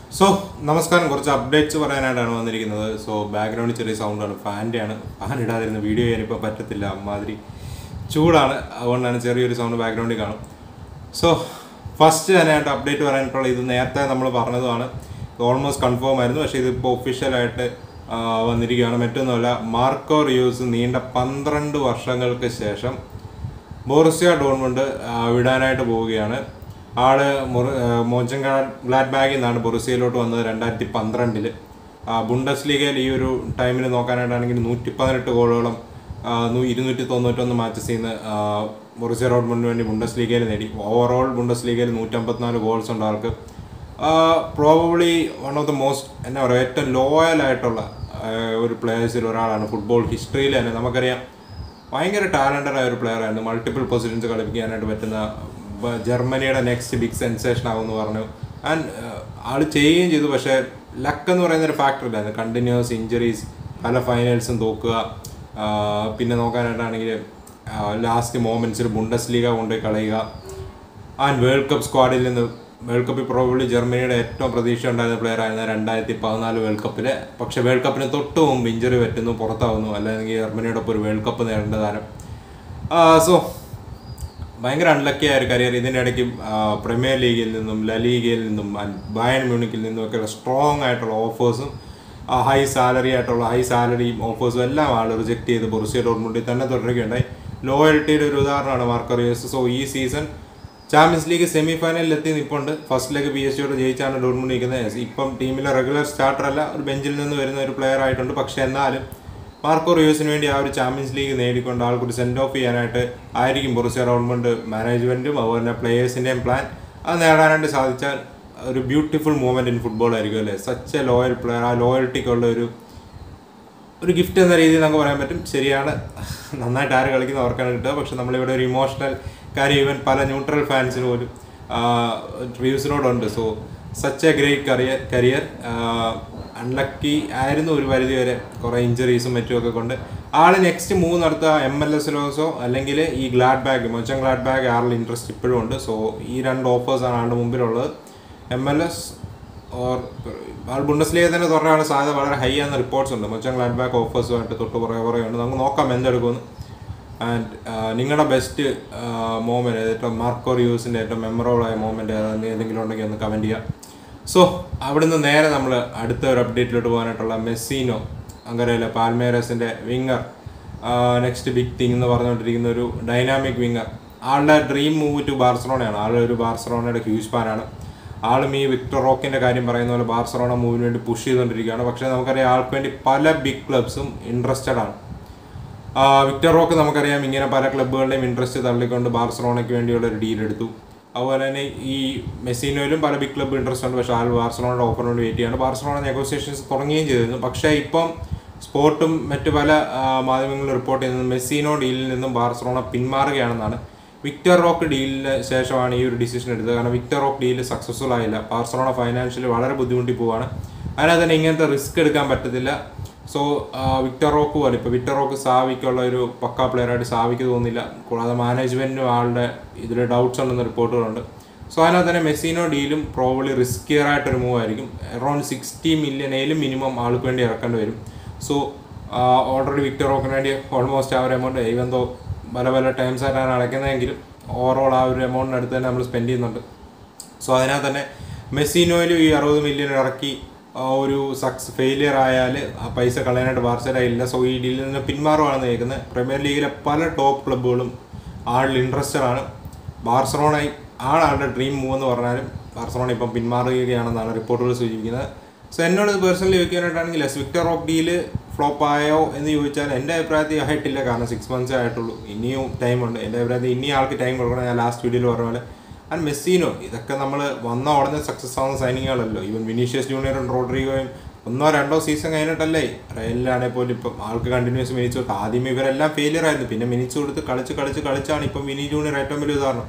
so നമസ്കാരം കുറച്ച് updates പറയാനായിട്ടാണ് വന്നിരിക്കുന്നത് സോ ബാക്ക്ഗ്രൗണ്ടിൽ ചെറിയ സൗണ്ടാണ് ഫാൻ്റെ ആണ് ഫാൻ ഇടാതിരുന്ന വീഡിയോ ചെയ്യാനിപ്പോൾ പറ്റത്തില്ല അമ്മാതിരി ചൂടാണ് അതുകൊണ്ടാണ് ചെറിയൊരു സൗണ്ട് ബാക്ക്ഗ്രൗണ്ടിൽ കാണും സോ ഫസ്റ്റ് തന്നെയായിട്ട് അപ്ഡേറ്റ് പറയാനായിട്ടുള്ള ഇത് നേരത്തെ നമ്മൾ പറഞ്ഞതുമാണ് ഓൾമോസ്റ്റ് കൺഫേം ആയിരുന്നു പക്ഷേ ഇതിപ്പോൾ ഒഫീഷ്യലായിട്ട് വന്നിരിക്കുകയാണ് മറ്റൊന്നുമല്ല മാർക്കോ റിയൂസ് നീണ്ട പന്ത്രണ്ട് വർഷങ്ങൾക്ക് ശേഷം ബോറിസിയ ഡോൺമുണ്ട് വിടാനായിട്ട് പോവുകയാണ് ആള് മോച്ചൻ ഗ്ലാഡ് ബാഗിൽ നിന്നാണ് ബൊറുസിയയിലോട്ട് വന്നത് രണ്ടായിരത്തി പന്ത്രണ്ടില് ബുണ്ടസ് ലീഗയിൽ ഈ ഒരു ടൈമിൽ നോക്കാനായിട്ടാണെങ്കിൽ നൂറ്റി പതിനെട്ട് ഗോളുകളും ആ, നൂ- ഇരുന്നൂറ്റി തൊണ്ണൂറ്റൊന്ന് മാച്ചസിൽ നിന്ന് ബൊറുസിയ ഡോൺമുണ്ടിന് വേണ്ടി ബുണ്ടസ് ലീഗയിൽ നേടി ഓവറോൾ ബുണ്ടസ് ലീഗയിൽ നൂറ്റമ്പത്തിനാല് ഗോൾസ് ഉണ്ട് ആൾക്ക് probably one of the most എന്നാ പറയുക ഏറ്റവും ലോയൽ ആയിട്ടുള്ള ആ, ഒരു പ്ലേയേഴ്സിൽ ഒരാളാണ് ഫുട്ബോൾ ഹിസ്റ്ററിയിൽ തന്നെ നമുക്കറിയാം ഭയങ്കര ടാലൻറ്റഡ് ആയ ഒരു പ്ലെയർ ആയിരുന്നു മൾട്ടിപ്പിൾ പൊസിഷൻസ് കളിപ്പിക്കാനായിട്ട് പറ്റുന്ന ബ- ജർമ്മനിയുടെ നെക്സ്റ്റ് ബിഗ് സെൻസേഷൻ ആകുമെന്ന് പറഞ്ഞു ആൻഡ് ആൾ ചെയ്യുകയും ചെയ്തു പക്ഷേ ലക്ക് എന്ന് പറയുന്ന ഒരു ഫാക്ടർ ഇല്ലായിരുന്നു കണ്ടിന്യൂസ് ഇഞ്ചറീസ് പല ഫൈനൽസും തോക്കുക ആ, പിന്നെ നോക്കാനായിട്ടാണെങ്കിൽ ലാസ്റ്റ് മോമെന്റ്സിൽ ബുണ്ടസ് ലീഗ കൊണ്ടുപോയി കളയുക ആൻഡ് വേൾഡ് കപ്പ് സ്ക്വാഡിൽ നിന്ന് വേൾഡ് കപ്പിൽ പ്രോബബ്ലി ജർമ്മനിയുടെ ഏറ്റവും പ്രതീക്ഷ ഉണ്ടായിരുന്ന പ്ലെയർ ആയിരുന്ന രണ്ടായിരത്തി പതിനാല് വേൾഡ് കപ്പിൽ പക്ഷേ വേൾഡ് കപ്പിന് തൊട്ട് മുമ്പ് ഇഞ്ചറി പറ്റുന്നു പുറത്താവുന്നു അല്ലെങ്കിൽ ജർമ്മനിയോടൊപ്പം ഒരു വേൾഡ് കപ്പ് നേടേണ്ട താരം സോ ഭയങ്കര അൺലക്കി ആയ ഒരു കരിയർ ഇതിനിടയ്ക്ക് പ്രീമിയർ ലീഗിൽ നിന്നും ലലീഗയിൽ നിന്നും ബയൺ മ്യൂണിക്കിൽ നിന്നും ഒക്കെ സ്ട്രോങ് ആയിട്ടുള്ള ഓഫേഴ്സും ഹൈ സാലറി ആയിട്ടുള്ള ഹൈ സാലറിയും ഓഫേഴ്സും എല്ലാം ആൾ റിജക്ട് ചെയ്ത് ബൊറുസിയ ഡോർമുണ്ടിൽ തന്നെ തുടരുകയുണ്ടായി ലോയൽറ്റിയുടെ ഒരു ഉദാഹരണമാണ് മാർക്കറിയസ് സോ ഈ സീസൺ ചാമ്പ്യൻസ് ലീഗ് സെമി ഫൈനലിൽ എത്തി നിൽപ്പുണ്ട് ഫസ്റ്റ് ലെഗ് പി എസ് ജിയോട് ജയിച്ചാണ് ഡോർമുണ്ട് നിൽക്കുന്നത് ഇപ്പം ടീമിലെ റെഗുലർ സ്റ്റാർട്ടർ അല്ല ഒരു ബെഞ്ചിൽ നിന്ന് വരുന്ന ഒരു പ്ലെയർ ആയിട്ടുണ്ട് പക്ഷേ എന്നാലും മാർക്കോ റിയോസിന് വേണ്ടി ആ ഒരു ചാമ്പ്യൻസ് ലീഗ് നേടിക്കൊണ്ട് ആൾക്കൊരു സെൻഡ് ഓഫ് ചെയ്യാനായിട്ട് ആയിരിക്കും ബൊറുസിയ ഡോർമുണ്ട് മാനേജ്മെന്റും അതുപോലെ തന്നെ പ്ലേയേഴ്സിൻ്റെയും പ്ലാൻ അത് നേടാനായിട്ട് സാധിച്ചാൽ ഒരു ബ്യൂട്ടിഫുൾ മൂവ്മെന്റ് ഇൻ ഫുട്ബോൾ ആയിരിക്കും അല്ലേ സച്ച് എ ലോയൽ പ്ലെയർ ആ ലോയൽറ്റിക്കുള്ള ഒരു ഒരു ഗിഫ്റ്റ് എന്ന രീതിയിൽ നമുക്ക് പറയാൻ പറ്റും ശരിയാണ് നന്നായിട്ട് ആര് കളിക്കുന്ന അവർക്കാണ് കിട്ടുക പക്ഷെ നമ്മളിവിടെ ഒരു ഇമോഷണൽ കാര്യം ഈവൻ പല ന്യൂട്രൽ ഫാൻസിന് പോലും റിവ്യൂസിനോടുണ്ട് so such a great career career unlucky ആയിരുന്നു ഒരു പരിധി വരെ കുറേ ഇഞ്ചറീസും മറ്റുമൊക്കെ കൊണ്ട് ആൾ നെക്സ്റ്റ് മൂവ് നടത്തുക എം എൽ എസിലോസോ അല്ലെങ്കിൽ ഈ Gladbach Monchengladbach ആളുടെ ഇൻട്രസ്റ്റ് ഇപ്പോഴും ഉണ്ട് സോ ഈ രണ്ട് ഓഫേഴ്സാണ് ആളുടെ മുമ്പിലുള്ളത് എം എൽ എസ് ഓർ ആൾ ബുണ്ടസ്ലീഗ തന്നെ തുറന്നാണ് സാധ്യത വളരെ ഹൈ ആണെന്ന് റിപ്പോർട്ട്സ് ഉണ്ട് മൊച്ചൻ ഗ്ലാഡ് ബാക്ക് ഓഫേഴ്സുമായിട്ട് തൊട്ട് പുറകെ പുറകെ ഉണ്ട് നമുക്ക് നോക്കാം എന്തെടുക്കുമെന്ന് ആൻഡ് നിങ്ങളുടെ ബെസ്റ്റ് മോമെൻറ്റ് ഏറ്റവും മാർക്കോ റിയൂസിൻ്റെ ഏറ്റവും മെമ്മറബിൾ ആയ മോമെൻറ്റ് ഏതെങ്കിലും ഉണ്ടെങ്കിൽ ഒന്ന് കമൻറ്റ് ചെയ്യാം സോ അവിടുന്ന് നേരെ നമ്മൾ അടുത്ത ഒരു അപ്ഡേറ്റിലോട്ട് പോകാനായിട്ടുള്ള മെസ്സിനോ അങ്ങനെയല്ല പാൽമേരസിൻ്റെ വിങ്ങർ നെക്സ്റ്റ് ബിഗ് തിങ് എന്ന് പറഞ്ഞുകൊണ്ടിരിക്കുന്ന ഒരു ഡൈനാമിക് വിങ്ങർ ആളുടെ ഡ്രീം മൂവ് ടു ബാർസലോണയാണ് ആൾ ഒരു ബാർസലോണയുടെ ഹ്യൂജ് ഫാനാണ് ആളും ഈ വിക്ടർ റോക്കിന്റെ കാര്യം പറയുന്ന പോലെ ബാർസലോണ മൂവിന് വേണ്ടി പുഷ് ചെയ്തുകൊണ്ടിരിക്കുകയാണ് പക്ഷേ നമുക്കറിയാം ആൾക്ക് വേണ്ടി പല ബിഗ് ക്ലബ്സും ഇൻട്രസ്റ്റഡ് ആണ് ആ, വിക്ടർ റോക്ക് നമുക്കറിയാം ഇങ്ങനെ പല ക്ലബ്ബുകളുടെയും ഇൻട്രസ്റ്റ് തള്ളിക്കൊണ്ട് ബാർസലോണയ്ക്ക് വേണ്ടിയുള്ള ഒരു ഡീൽ എടുത്തു അതുപോലെ തന്നെ ഈ മെസ്സിനോയിലും പല ബിഗ് ക്ലബ്ബ് ഇൻട്രസ്റ്റ് ഉണ്ട് പക്ഷേ ആൾ ബാർസലോണയുടെ ഓഫറിന് വേണ്ടി വെയിറ്റ് ചെയ്യാണ് ബാർസലോണ നെഗോസിയേഷൻസ് തുടങ്ങുകയും ചെയ്തിരുന്നു പക്ഷേ ഇപ്പം സ്പോർട്ടും മറ്റു പല ആ, മാധ്യമങ്ങളും റിപ്പോർട്ട് ചെയ്യുന്നത് മെസ്സിനോ ഡീലിൽ നിന്നും ബാർസലോണ പിന്മാറുകയാണെന്നാണ് വിക്ടർ റോക്ക് ഡീലിന് ശേഷമാണ് ഈ ഒരു ഡിസിഷൻ എടുത്തത് കാരണം വിക്ടർ റോക്ക് ഡീൽ സക്സസ്ഫുൾ ആയില്ല ബാർസലോണ ഫൈനാൻഷ്യലി വളരെ ബുദ്ധിമുട്ടി പോവാണ് അതിനകത്ത് തന്നെ ഇങ്ങനത്തെ റിസ്ക് എടുക്കാൻ പറ്റത്തില്ല സോ വിക്ടർ റോക്ക് പോലെ ഇപ്പോൾ വിക്ടർ റോക്ക് സാവിക്കുള്ള ഒരു പക്കാ പ്ലെയറായിട്ട് സാവിക്ക് തോന്നുന്നില്ല കൂടാതെ മാനേജ്മെന്റിനും ആളുടെ ഇതിൽ ഡൗട്ട്സ് ഉണ്ടെന്ന് റിപ്പോർട്ടുകളുണ്ട് സോ അതിനകത്ത് തന്നെ മെസ്സിനോ ഡീലും പ്രോബ്ലി റിസ്കിയർ ആയിട്ടൊരു മൂവ് ആയിരിക്കും അറൌണ്ട് സിക്സ്റ്റി മില്യണേലും മിനിമം ആൾക്ക് വേണ്ടി ഇറക്കേണ്ടി വരും സോ ഓൾറെഡി വിക്ടർ റോക്കിന് വേണ്ടി ഓൾമോസ്റ്റ് ആ ഒരു എമൗണ്ട് ഈവൻ തോ പല പല ടൈംസ് ആയിട്ടാണ് അടയ്ക്കുന്നതെങ്കിലും ഓവറോൾ ആ ഒരു എമൗണ്ടിന് അടുത്ത് തന്നെ നമ്മൾ സ്പെൻഡ് ചെയ്യുന്നുണ്ട് സോ അതിനകത്ത് തന്നെ മെസ്സിനോയിലും ഈ അറുപത് മില്യൺ ഇറക്കി ആ ഒരു സക്സ് ഫെയിലിയർ ആയാൽ ആ പൈസ കളയാനായിട്ട് ബാർസല ഇല്ല സോ ഈ ഡീലിൽ നിന്ന് പിന്മാറുവാണെന്ന് കേൾക്കുന്നത് പ്രീമിയർ ലീഗിലെ പല ടോപ്പ് ക്ലബ്ബുകളും ആളിൽ ഇൻട്രസ്റ്റഡ് ആണ് ബാർസലോണ ആണ് ആളുടെ ഡ്രീം മൂവ് എന്ന് പറഞ്ഞാലും ബാർസലോണ ഇപ്പം പിന്മാറുകയാണെന്നാണ് റിപ്പോർട്ടുകൾ സൂചിപ്പിക്കുന്നത് സോ എന്നോട് പേഴ്സണലി ചോദിക്കാനായിട്ടാണെങ്കിൽ yes Vitor Roque deal flop ആയോ എന്ന് ചോദിച്ചാൽ എൻ്റെ അഭിപ്രായത്തിൽ ആയിട്ടില്ല കാരണം സിക്സ് മന്ത്സേ ആയിട്ടുള്ളൂ ഇനിയും ടൈമുണ്ട് എൻ്റെ അഭിപ്രായത്തിൽ ഇനി ആൾക്ക് ടൈം കൊടുക്കണം ഞാൻ ലാസ്റ്റ് വീഡിയോയിൽ പറഞ്ഞ പോലെ ആൻഡ് മെസ്സിനോ ഇതൊക്കെ നമ്മൾ വന്ന ഉടനെ സക്സസ് ആവുന്ന സൈനിങ്ങുകളല്ലോ ഈവൻ വിനീഷ്യസ് ജൂനിയറും റോഡ്രിഗോയും ഒന്നോ രണ്ടോ സീസൺ കഴിഞ്ഞിട്ടല്ലേ റയലിലാണെങ്കിൽ പോലും ഇപ്പം ആൾക്ക് കണ്ടിന്യൂസ് മിനിച്ച് കൊടുത്ത് ആദ്യം ഇവരെല്ലാം ഫെയിലിയർ ആയിരുന്നു പിന്നെ മിനിച്ച് കൊടുത്ത് കളിച്ച് കളിച്ച് കളിച്ചാണ് ഇപ്പം വിനി ജൂനിയർ ഏറ്റവും വലിയ ഉദാഹരണം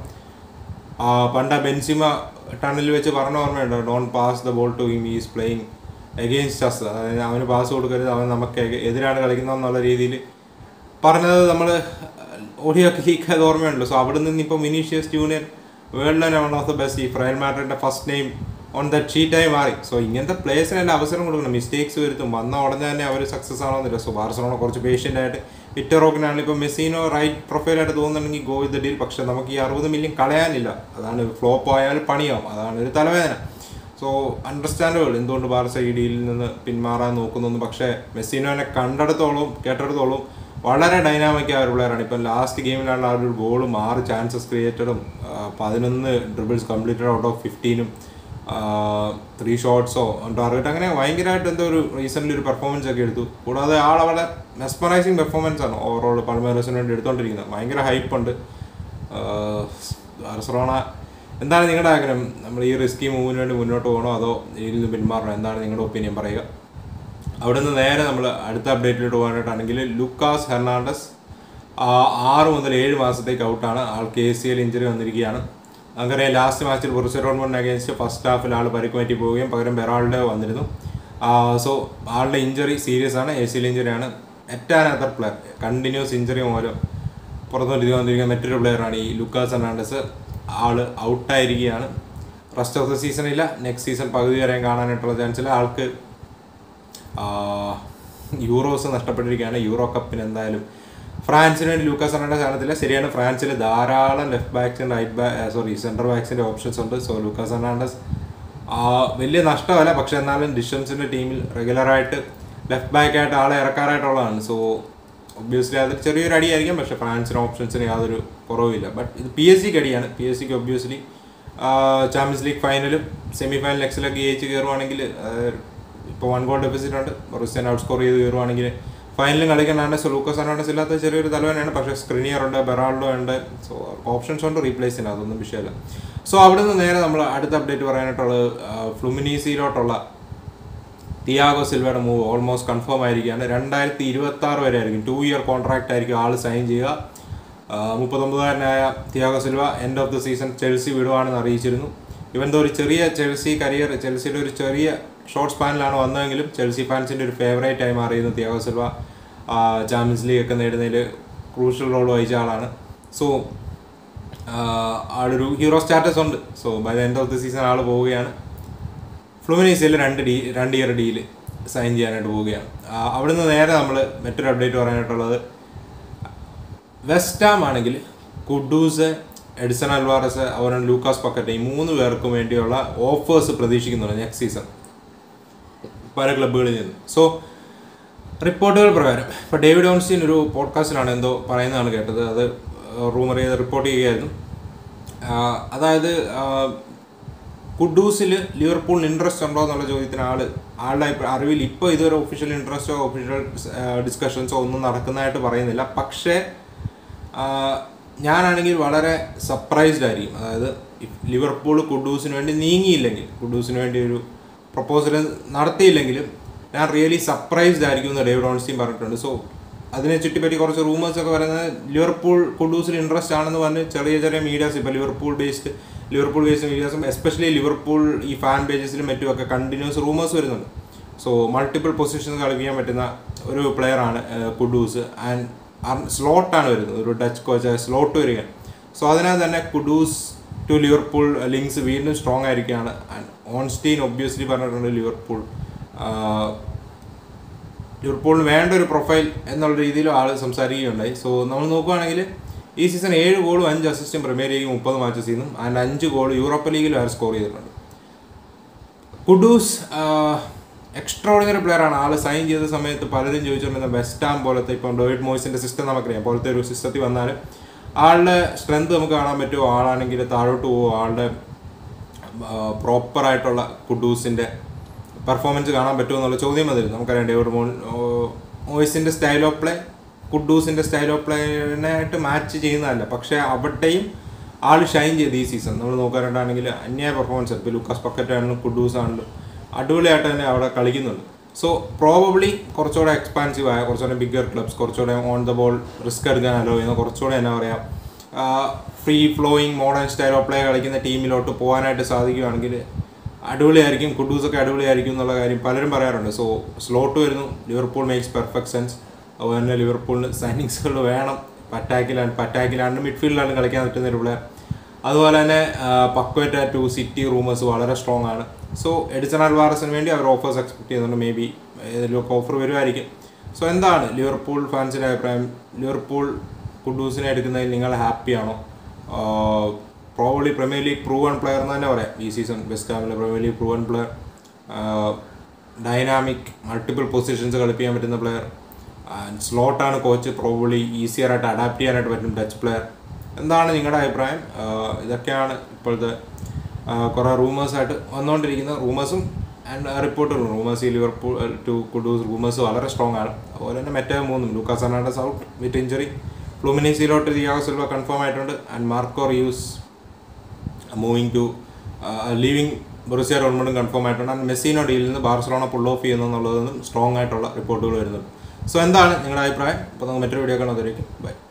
ആ, പണ്ട് ആ ബെൻസിമ ടണലിൽ വെച്ച് പറഞ്ഞ ഓർമ്മയുണ്ടോ don't pass the ball to him is playing against us അതായത് അവന് പാസ് കൊടുക്കരുത് അവൻ നമുക്ക് എക- എതിരാണ് കളിക്കുന്നത് എന്നുള്ള രീതിയിൽ പറഞ്ഞത് നമ്മൾ ഓഡിയോ ഒക്കെ ലീക്ക് ആയത് ഓർമ്മയുണ്ടല്ലോ സോ അവിടെ നിന്ന് ഇപ്പം വിനീഷ്യസ് ജൂനിയർ വേൾഡ് തന്നെ വൺ ഓഫ് ദ ബെസ്റ്റ് ഈ ഫ്രയൽ മാഡ്രിഡിന്റെ ഫസ്റ്റ് നെയിം ഓൺ ദ ഷീറ്റായി മാറി സോ ഇങ്ങനത്തെ പ്ലേയേഴ്സിനെല്ലാം അവസരം കൊടുക്കണം മിസ്റ്റേക്സ് വരുത്തും വന്ന ഉടനെ തന്നെ അവർ സക്സസ് ആണോന്നില്ല സോ ബാർസലോണ കുറച്ച് പേഷ്യൻ്റ് ആയിട്ട് വിറ്ററോക്കിനാണ് ഇപ്പോൾ മെസ്സിനോ റൈറ്റ് പ്രൊഫൈലായിട്ട് തോന്നുന്നുണ്ടെങ്കിൽ ഗോ വിത്ത് ഡീൽ പക്ഷെ നമുക്ക് ഈ അറുപത് മില്യൺ കളയാനില്ല അതാണ് ഫ്ലോപ്പ് ആയാൽ പണിയാവും അതാണ് ഒരു തലവേദന സോ അണ്ടർസ്റ്റാൻഡബിൾ എന്തുകൊണ്ട് ബാർസ ഈ ഡീലിൽ നിന്ന് പിന്മാറാൻ നോക്കുന്നു പക്ഷേ മെസ്സിനോനെ കണ്ടെടുത്തോളം കേട്ടെടുത്തോളം വളരെ ഡൈനാമിക് ആയ ഒരു പ്ലെയറാണ് ഇപ്പം ലാസ്റ്റ് ഗെയിമിലാണ് ആ ഒരു ഗോൾ ആറ് ചാൻസസ് ക്രിയേറ്റഡും പതിനൊന്ന് ഡ്രിബിൾസ് കംപ്ലീറ്റഡ് ഔട്ട് ഓഫ് ഫിഫ്റ്റീനും ത്രീ ഷോട്ട്സോ ടാർഗറ്റ് അങ്ങനെ ഭയങ്കരമായിട്ട് എന്തോ ഒരു റീസെൻ്റ്ലി ഒരു പെർഫോമൻസ് ഒക്കെ എടുത്തു കൂടാതെ ആൾ അവിടെ മെസ്മറൈസിങ് പെർഫോമൻസ് ആണ് ഓവറോൾ പൾമേറസിന് വേണ്ടി എടുത്തുകൊണ്ടിരിക്കുന്നത് ഭയങ്കര ഹൈപ്പ് ഉണ്ട് ബാർസലോണ എന്താണ് നിങ്ങളുടെ ആഗ്രഹം നമ്മൾ ഈ റിസ്കി മൂവിന് വേണ്ടി മുന്നോട്ട് പോകണോ അതോ ഇതിൽ നിന്ന് പിന്മാറണോ എന്താണ് നിങ്ങളുടെ ഒപ്പീനിയൻ പറയുക അവിടെ നിന്ന് നേരെ നമ്മൾ അടുത്ത അപ്ഡേറ്റിലോട്ട് പോകാനായിട്ടാണെങ്കിൽ ലുക്കാസ് ഹെർണാണ്ടസ് ആറ് മുതൽ ഏഴ് മാസത്തേക്ക് ഔട്ടാണ് ആൾ കെ സി എൽ ഇഞ്ചറി വന്നിരിക്കുകയാണ് നമുക്കറിയാം ലാസ്റ്റ് മാച്ചിൽ ബുർസ ഡോൺമോണിന് അഗേൻസ്റ്റ് ഫസ്റ്റ് ഹാഫിൽ ആൾ പരിക്ക് പറ്റി പോവുകയും പകരം ബെറാൾഡെ വന്നിരുന്നു സോ ആളുടെ ഇഞ്ചറി സീരിയസ് ആണ് എ സി എൽ ഇഞ്ചറിയാണ് എറ്റാനത്തർ പ്ലെയർ കണ്ടിന്യൂസ് ഇഞ്ചറി മൂലം പുറത്തുകൊണ്ടിരിക്കാൻ വന്നിരിക്കുന്ന മറ്റൊരു പ്ലെയറാണ് ഈ ലുക്കാസ് ഹെർണാണ്ടസ് ആള് ഔട്ടായിരിക്കുകയാണ് റെസ്റ്റ് ഓഫ് ദ സീസണില്ല നെക്സ്റ്റ് സീസൺ പകുതി വരെ കാണാനായിട്ടുള്ള ചാൻസിൽ ആൾക്ക് യൂറോസ് നഷ്ടപ്പെട്ടിരിക്കുകയാണ് യൂറോ കപ്പിന് എന്തായാലും ഫ്രാൻസിന് വേണ്ടി ലൂക്കാസ് ഹെർണാണ്ടസ് കാണത്തില്ല ശരിയാണ് ഫ്രാൻസിൽ ധാരാളം ലെഫ്റ്റ് ബാക്സിൻ്റെ റൈറ്റ് ബാക്ക് സോറി സെൻറ്റർ ബാക്സിൻ്റെ ഓപ്ഷൻസ് ഉണ്ട് സോ ലൂക്കാസ് ഹെർണാണ്ടസ് വലിയ നഷ്ടമല്ല പക്ഷെ എന്നാലും ഡിഷംസിൻ്റെ ടീമിൽ റെഗുലറായിട്ട് ലെഫ്റ്റ് ബാക്കായിട്ട് ആളെ ഇറക്കാറായിട്ടുള്ളതാണ് സോ ഒബ്വിയസ്ലി അത് ചെറിയൊരു അടിയായിരിക്കും പക്ഷേ ഫ്രാൻസിന് ഓപ്ഷൻസിന് യാതൊരു കുറവുമില്ല ബട്ട് ഇത് പി എസ് സിക്ക് അടിയാണ് പി എസ് സിക്ക് ഒബ്വിയസ്ലി ചാമ്പ്യൻസ് ലീഗ് ഫൈനലും സെമി ഫൈനൽ നെക്സ്റ്റിലൊക്കെ ജയിച്ച് കയറുവാണെങ്കിൽ ഇപ്പോൾ വൺ ഗോൾ ഡെഫിസിറ്റ് ഉണ്ട് റഷ്യൻ ഔട്ട് സ്കോർ ചെയ്ത് കയറുവാണെങ്കിൽ ഫൈനലും കളിക്കാനാണ് സോ ലൂക്കസ് ഹെർണാണ്ടസ് ഇല്ലാത്ത ചെറിയൊരു തലവനാണ് പക്ഷേ സ്ക്രീനിയർ ഉണ്ട് ബെറാൾഡോ ഉണ്ട് സോ ഓപ്ഷൻസ് ഉണ്ട് റീപ്ലേസ് ചെയ്യാൻ അതൊന്നും വിഷയമല്ല സോ അവിടെ നിന്ന് നേരെ നമ്മൾ അടുത്ത അപ്ഡേറ്റ് പറയാനായിട്ടുള്ളത് ഫ്ലുമിനീസിയിലോട്ടുള്ള തിയാഗോ സിൽവയുടെ മൂവ് ഓൾമോസ്റ്റ് കൺഫേം ആയിരിക്കുകയാണ് രണ്ടായിരത്തി ഇരുപത്തി ആറ് വരെ ആയിരിക്കും ടു ഇയർ കോൺട്രാക്റ്റ് ആയിരിക്കും ആൾ സൈൻ ചെയ്യുക മുപ്പത്തൊമ്പതുകാരനായ Thiago Silva end of the season Chelsea വിടുവാണെന്ന് അറിയിച്ചിരുന്നു ഇവൻ്റെ ഒരു ചെറിയ ചെൽസി കരിയർ ചെൽസിയുടെ ഒരു ചെറിയ ഷോർട്ട് സ്പാനിലാണ് വന്നതെങ്കിലും ചെൽസി ഫാൻസിൻ്റെ ഒരു ഫേവറേറ്റ് ആയി മാറിയിരുന്നു തിയാഗോ സിൽവ ചാമ്പ്യൻസ് ലീഗ് ഒക്കെ നേടുന്നതിൽ ക്രൂഷ്യൽ റോൾ വഹിച്ച ആളാണ് സോ ആളൊരു ഹീറോ സ്റ്റാറ്റസ് ഉണ്ട് so by the end of the season ആൾ പോവുകയാണ് ഫ്ലുമിനീസിൽ രണ്ട് ഡീ രണ്ട് ഇയർ ഡീല് സൈൻ ചെയ്യാനായിട്ട് പോവുകയാണ് അവിടുന്ന് നേരെ നമ്മൾ മറ്റൊരു അപ്ഡേറ്റ് പറയാനായിട്ടുള്ളത് വെസ്റ്റാം ആണെങ്കിൽ കുഡൂസ് എഡിസൺ അൽവാറസ് അവരെ ലൂക്കാസ് പക്കറ്റ് ഈ മൂന്ന് പേർക്കും വേണ്ടിയുള്ള ഓഫേഴ്സ് പ്രതീക്ഷിക്കുന്നുണ്ട് നെക്സ്റ്റ് സീസൺ പല ക്ലബ്ബുകളിൽ നിന്ന് സോ റിപ്പോർട്ടുകൾ പ്രകാരം ഇപ്പോൾ ഡേവിഡ് ഓൺസ്റ്റീൻ ഒരു പോഡ്കാസ്റ്റിലാണ് എന്തോ പറയുന്നതാണ് കേട്ടത് അത് റൂമർ ചെയ്ത് റിപ്പോർട്ട് ചെയ്യുകയായിരുന്നു അതായത് കുഡൂസിൽ ലിവർപൂളിന് ഇൻട്രസ്റ്റ് ഉണ്ടോ എന്നുള്ള ചോദ്യത്തിന് ആള് ആളുടെ അറിവിൽ ഇപ്പോൾ ഇതൊരു ഒഫീഷ്യൽ ഇൻട്രസ്റ്റോ ഒഫീഷ്യൽ ഡിസ്കഷൻസോ ഒന്നും നടക്കുന്നതായിട്ട് പറയുന്നില്ല പക്ഷേ ഞാനാണെങ്കിൽ വളരെ സർപ്രൈസ്ഡ് ആയിരിക്കും അതായത് ലിവർപൂൾ കുഡൂസിന് വേണ്ടി നീങ്ങിയില്ലെങ്കിൽ കുഡൂസിന് വേണ്ടി ഒരു പ്രപ്പോസൽ നടത്തിയില്ലെങ്കിലും ഞാൻ റിയലി സർപ്രൈസ്ഡ് ആയിരിക്കും എന്ന് ഡേവിഡ് ഓൺസ്റ്റീൻ പറഞ്ഞിട്ടുണ്ട് സോ അതിനെ ചുറ്റിപ്പറ്റി കുറച്ച് റൂമേഴ്സ് ഒക്കെ പറയുന്നത് ലിവർപൂൾ കുഡൂസിൽ ഇൻട്രസ്റ്റ് ആണെന്ന് പറഞ്ഞ് ചെറിയ ചെറിയ മീഡിയാസ് ഇപ്പോൾ ലിവർപൂൾ ബേസ്ഡ് ലിവർപൂൾ ബേസ്ഡ് മീഡിയാസും എസ്പെഷ്യലി ലിവർപൂൾ ഈ ഫാൻ പേജസിലും മറ്റുമൊക്കെ കണ്ടിന്യൂസ് റൂമേഴ്സ് വരുന്നുണ്ട് സോ മൾട്ടിപ്പിൾ പൊസിഷൻസ് കളിക്കാൻ പറ്റുന്ന ഒരു പ്ലെയറാണ് കുഡൂസ് ആൻഡ് സ്ലോട്ടാണ് വരുന്നത് ഒരു ഡച്ച് കോച്ച് സ്ലോട്ട് വരികയാണ് സോ അതിനാൽ തന്നെ കുഡൂസ് ടു ലിവർപൂൾ ലിങ്ക്സ് വീണ്ടും സ്ട്രോങ് ആയിരിക്കുകയാണ് ആൻഡ് ഓൺസ്റ്റീൻ ഒബ്വിയസ്ലി പറഞ്ഞിട്ടുണ്ട് ലിവർപൂൾ ലിവർപൂളിന് വേണ്ട ഒരു പ്രൊഫൈൽ എന്നുള്ള രീതിയിലും ആൾ സംസാരിക്കുകയുണ്ടായി സോ നമ്മൾ നോക്കുകയാണെങ്കിൽ ഈ സീസൺ ഏഴ് ഗോളും അഞ്ച് അസിസ്റ്റും പ്രീമിയർ ലീഗ് മുപ്പത് മാച്ചസ് ചെയ്യുന്നു ആൻഡ് അഞ്ച് ഗോൾ യൂറോപ്പ ലീഗിലും അയാൾ സ്കോർ ചെയ്തിട്ടുണ്ട് കുഡൂസ് എക്സ്ട്രോർഡിനറി പ്ലെയറാണ് ആൾ സൈൻ ചെയ്ത സമയത്ത് പലരും ചോദിച്ചുകൊണ്ടിരുന്ന വെസ്റ്റാം പോലത്തെ ഇപ്പം ഡോയിഡ് മോയ്സിൻ്റെ സിസ്റ്റം നമുക്കറിയാം പോലത്തെ ഒരു സിസ്റ്റത്തിൽ വന്നാൽ ആളുടെ സ്ട്രെങ്ത് നമുക്ക് കാണാൻ പറ്റുമോ ആളാണെങ്കിൽ താഴോട്ട് പോകുമോ ആളുടെ പ്രോപ്പറായിട്ടുള്ള കുഡൂസിൻ്റെ പെർഫോമൻസ് കാണാൻ പറ്റുമോ എന്നുള്ള ചോദ്യം വന്നിരുന്നു നമുക്കറിയാം ഡേവിഡ് മോൾ മോയ്സിൻ്റെ സ്റ്റൈൽ ഓഫ് പ്ലേ കുഡൂസിൻ്റെ സ്റ്റൈൽ ഓഫ് പ്ലേനായിട്ട് മാച്ച് ചെയ്യുന്നതല്ല പക്ഷേ അവിടെയും ആൾ ഷൈൻ ചെയ്ത് ഈ സീസൺ നമ്മൾ നോക്കാനായിട്ടാണെങ്കിൽ അന്യായ പെർഫോമൻസ് ഇപ്പോൾ ലൂക്കാസ് പക്കറ്റ് ആണെങ്കിലും കുഡൂസ് ആണെങ്കിലും അടിപൊളിയായിട്ട് തന്നെ അവിടെ കളിക്കുന്നുണ്ട് സോ പ്രോബബ്ലി കുറച്ചുകൂടെ എക്സ്പാൻസീവ് ആയ കുറച്ചുകൂടെ ബിഗ്ഗർ ക്ലബ്സ് കുറച്ചുകൂടെ ഓൺ ദ ബോൾ റിസ്ക് എടുക്കാൻ അലോ ചെയ്യുന്ന കുറച്ചുകൂടെ എന്നാ പറയുക free flowing modern style of play കളിക്കുന്ന ടീമിലോട്ട് പോകാനായിട്ട് സാധിക്കുകയാണെങ്കിൽ അടിപൊളിയായിരിക്കും കുഡൂസൊക്കെ അടിപൊളിയായിരിക്കും എന്നുള്ള കാര്യം പലരും പറയാറുണ്ട് സോ സ്ലോട്ട് വരുന്നു ലിവർപൂൾ മേക്സ് പെർഫെക്റ്റ് സെൻസ് അതുപോലെ തന്നെ ലിവർപൂളിന് സൈനിങ്സുകൾ വേണം പറ്റാക്കിലാണ് പറ്റാക്കിലാണ് മിഡ്ഫീൽഡിലാണ് കളിക്കാൻ പറ്റുന്ന ഒരു പ്ലെയർ അതുപോലെ തന്നെ പക്വറ്റ ടു സിറ്റി റൂമേഴ്സ് വളരെ സ്ട്രോങ് ആണ് സോ എഡിസൺ അൽവാറസിന് വേണ്ടി അവർ ഓഫേഴ്സ് എക്സ്പെക്ട് ചെയ്യുന്നുണ്ട് മേ ബി ഏതെങ്കിലുമൊക്കെ ഓഫർ വരുമായിരിക്കും സോ എന്താണ് ലിവർപൂൾ ഫാൻസിൻ്റെ അഭിപ്രായം ലിവർപൂൾ കുഡൂസിനെ എടുക്കുന്നതിൽ നിങ്ങൾ ഹാപ്പിയാണോ probably Premier League proven player എന്ന് തന്നെ പറയാം ഈ സീസൺ വെസ്റ്റ് ഹാമിലെ Premier League proven player dynamic multiple positions കളിപ്പിക്കാൻ പറ്റുന്ന പ്ലെയർ സ്ലോട്ടാണ് കോച്ച് പ്രോബ്ലി ഈസിയർ ആയിട്ട് അഡാപ്റ്റ് ചെയ്യാനായിട്ട് പറ്റും ടച്ച് പ്ലെയർ എന്താണ് നിങ്ങളുടെ അഭിപ്രായം ആഹ് ഇതൊക്കെയാണ് ഇപ്പോഴത്തെ ആഹ് കുറേ റൂമേഴ്സായിട്ട് വന്നുകൊണ്ടിരിക്കുന്ന റൂമേഴ്സും ആൻഡ് റിപ്പോർട്ടുകളും റൂമേഴ്സ് ഈ ലിവർപൂൾ ടു കുഡൂസ് റൂമേഴ്സ് വളരെ സ്ട്രോങ് ആണ് അതുപോലെ തന്നെ മറ്റേ മൂന്നും Lucas Hernandez out with injury ഫ്ലൂമിനീസിലോട്ട് ദിയാഗോ സിൽവ കൺഫേം ആയിട്ടുണ്ട് and Marco Reus moving to leaving Borussia ഡോർമണ്ടും കൺഫേം ആയിട്ടുണ്ട് ആൻഡ് മെസ്സിനോ ഡീലിൽ നിന്ന് ബാർസലോണ പുൾ ഓഫ് ചെയ്യുന്നു എന്നുള്ളതെന്നും സ്ട്രോങ് ആയിട്ടുള്ള റിപ്പോർട്ടുകൾ വരുന്നുണ്ട് സോ എന്താണ് നിങ്ങളുടെ അഭിപ്രായം അപ്പോൾ നമുക്ക് മറ്റൊരു വീഡിയോ കാണാൻ ബൈ